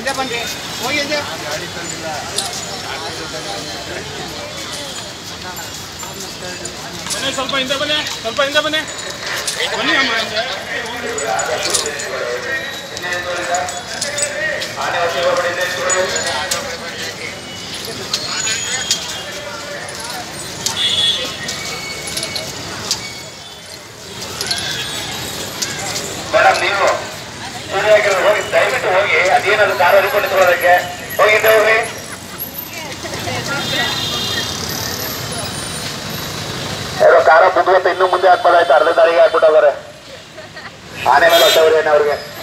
ಹಿಂದೆ ಬನ್ರಿ ಹೋಗಿ ಹಿಂದೆ ಬನ್ನಿ ಸ್ವಲ್ಪ ಹಿಂದೆ ಬನ್ನಿ ಸ್ವಲ್ಪ ಹಿಂದೆ ಬನ್ನಿ ಬನ್ನಿ ಅಮ್ಮ ಹಿಂದೆ ಮೇಡಮ್ ನೀವು ಸೂರ್ಯ ಹಾಕಿರೋದು ಹೋಗಿ ದಯವಿಟ್ಟು ಹೋಗಿ ಅದೇನದು ಕಾರು ಹರಿಕೊಂಡು ತಗೊಳ್ಳೋದಕ್ಕೆ ಹೋಗಿದ್ದೆ ಹೋಗಿ ಏನೋ ಕಾರ ಮುಂದುವತ್ತ ಇನ್ನೂ ಮುಂದೆ ಹಾಕ್ಬೋದಾಯ್ತು ಅರ್ಧ ದಾರಿಗೆ ಹಾಕ್ಬಿಟ್ಟವ್ರೆ ಆನೆ ಮೇಲೆ ಹೊಟ್ಟವ್ರಿ ಅವ್ರಿಗೆ